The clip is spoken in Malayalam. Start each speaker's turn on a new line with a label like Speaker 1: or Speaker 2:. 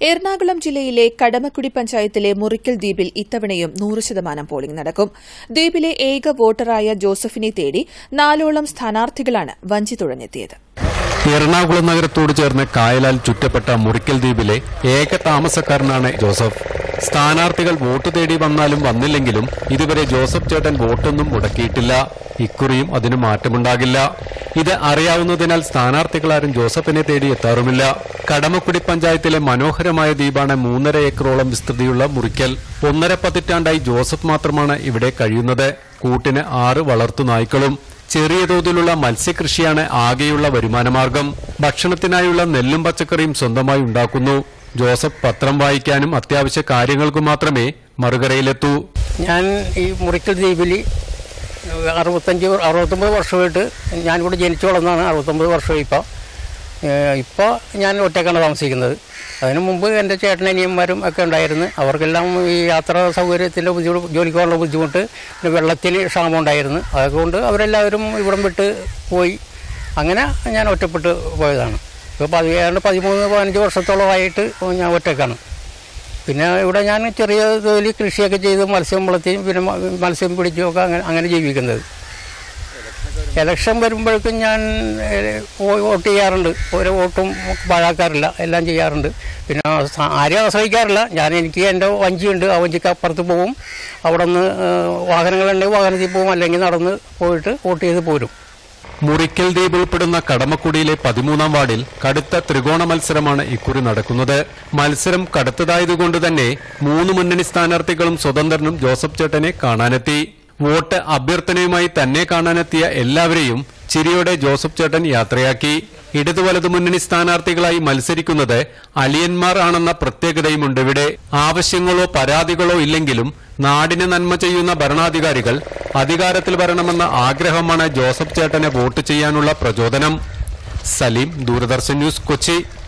Speaker 1: എറണാകുളം ജില്ലയിലെ കടമക്കുടി പഞ്ചായത്തിലെ മുറിക്കൽ ദ്വീപിൽ ഇത്തവണയും നൂറ് ശതമാനം പോളിംഗ് നടക്കും ദ്വീപിലെ ഏക വോട്ടറായ ജോസഫിനെ തേടി നാലോളം സ്ഥാനാർത്ഥികളാണ് വഞ്ചി തുഴഞ്ഞെത്തിയത്
Speaker 2: എറണാകുളം നഗരത്തോട് ചേർന്ന് കായലാൽ ചുറ്റപ്പെട്ട മുറിക്കൽ ദ്വീപിലെ ഏക താമസക്കാരനാണ് ജോസഫ് സ്ഥാനാർത്ഥികൾ വോട്ട് തേടി വന്നാലും വന്നില്ലെങ്കിലും ഇതുവരെ ജോസഫ് ചേട്ടൻ വോട്ടൊന്നും മുടക്കിയിട്ടില്ല ഇക്കുറിയും അതിന് മാറ്റമുണ്ടാകില്ല ഇത് അറിയാവുന്നതിനാൽ സ്ഥാനാർത്ഥികളാരും ജോസഫിനെ തേടി എത്താറുമില്ല കടമക്കുടി പഞ്ചായത്തിലെ മനോഹരമായ ദ്വീപാണ് മൂന്നര ഏക്കറോളം വിസ്തൃതിയുള്ള മുറിക്കൽ ഒന്നര പതിറ്റാണ്ടായി ജോസഫ് മാത്രമാണ് ഇവിടെ കഴിയുന്നത് കൂട്ടിന് ആറ് വളർത്തു നായ്ക്കളും ചെറിയ തോതിലുള്ള മത്സ്യകൃഷിയാണ് ആകെയുള്ള വരുമാനമാർഗം ഭക്ഷണത്തിനായുള്ള നെല്ലും പച്ചക്കറിയും സ്വന്തമായി ഉണ്ടാക്കുന്നു ജോസഫ് പത്രം വായിക്കാനും അത്യാവശ്യ കാര്യങ്ങൾക്കു മാത്രമേ മറുകരയിലെത്തൂ
Speaker 3: ഞാൻ ഈ മുറിക്കൽ ദ്വീപിൽ അറുപത്തഞ്ച് അറുപത്തൊമ്പത് വർഷമായിട്ട് ഞാനിവിടെ ജനിച്ചു വളർന്നതാണ് അറുപത്തൊമ്പത് വർഷം ഇപ്പോൾ ഇപ്പോൾ ഞാൻ ഒറ്റക്കാണ് താമസിക്കുന്നത് അതിനു മുമ്പ് എൻ്റെ ചേട്ടനനിയന്മാരും ഒക്കെ ഉണ്ടായിരുന്നു അവർക്കെല്ലാം ഈ യാത്രാ സൗകര്യത്തിൻ്റെ ബുദ്ധിമുട്ട് ജോലിക്ക് പോകാനുള്ള ബുദ്ധിമുട്ട് പിന്നെ വെള്ളത്തിന് ക്ഷാമം ഉണ്ടായിരുന്നു അതുകൊണ്ട് അവരെല്ലാവരും ഇവിടം വിട്ട് പോയി അങ്ങനെ ഞാൻ ഒറ്റപ്പെട്ട് പോയതാണ് ഇപ്പോൾ പതിനേഴ് പതിമൂന്ന് പതിനഞ്ച് വർഷത്തോളമായിട്ട് ഞാൻ ഒറ്റക്കാണ് പിന്നെ ഇവിടെ ഞാൻ ചെറിയ തോതിൽ കൃഷിയൊക്കെ ചെയ്ത് മത്സ്യം വളർത്തിയും പിന്നെ മ- മത്സ്യം പിടിച്ചും ഒക്കെ അങ്ങനെ അങ്ങനെ ജീവിക്കുന്നത് ഇലക്ഷൻ വരുമ്പോഴേക്കും ഞാൻ ഏഹ്, വോ- വോട്ട് ചെയ്യാറുണ്ട് ഓരോ വോട്ടും പാഴാക്കാറില്ല എല്ലാം ചെയ്യാറുണ്ട് പിന്നെ സ- ആരെയും ആശ്രയിക്കാറില്ല ഞാൻ എനിക്ക് എൻ്റെ വഞ്ചിയുണ്ട് ആ വഞ്ചിക്ക് അപ്പുറത്ത് പോവും അവിടെ നിന്ന് വാഹനങ്ങളുണ്ടെങ്കിൽ വാഹനത്തിൽ പോവും അല്ലെങ്കിൽ നടന്ന് പോയിട്ട് വോട്ട് ചെയ്ത് പോരും
Speaker 2: മുറിക്കൽ ദ്വീപ് ഉൾപ്പെടുന്ന കടമക്കുടിയിലെ പതിമൂന്നാം വാർഡിൽ കടുത്ത ത്രികോണ മത്സരമാണ് ഇക്കുറി നടക്കുന്നത് മത്സരം കടുത്തതായതുകൊണ്ട് തന്നെ മൂന്ന് മുന്നണി സ്ഥാനാർത്ഥികളും സ്വതന്ത്രനും ജോസഫ് ചേട്ടനെ കാണാനെത്തി വോട്ട് അഭ്യർത്ഥനയുമായി തന്നെ കാണാനെത്തിയ എല്ലാവരെയും ചിരിയോടെ ജോസഫ് ചേട്ടൻ യാത്രയാക്കി ഇടതു വലതു മുന്നണി സ്ഥാനാർത്ഥികളായി മത്സരിക്കുന്നത് അലിയന്മാർ ആണെന്ന പ്രത്യേകതയുമുണ്ട് ഇവിടെ ആവശ്യങ്ങളോ പരാതികളോ ഇല്ലെങ്കിലും നാടിന് നന്മ ചെയ്യുന്ന ഭരണാധികാരികൾ അധികാരത്തിൽ വരണമെന്ന ആഗ്രഹമാണ് ജോസഫ് ചേട്ടനെ വോട്ട് ചെയ്യാനുള്ള പ്രചോദനം സലീം ദൂരദർശൻ ന്യൂസ് കൊച്ചി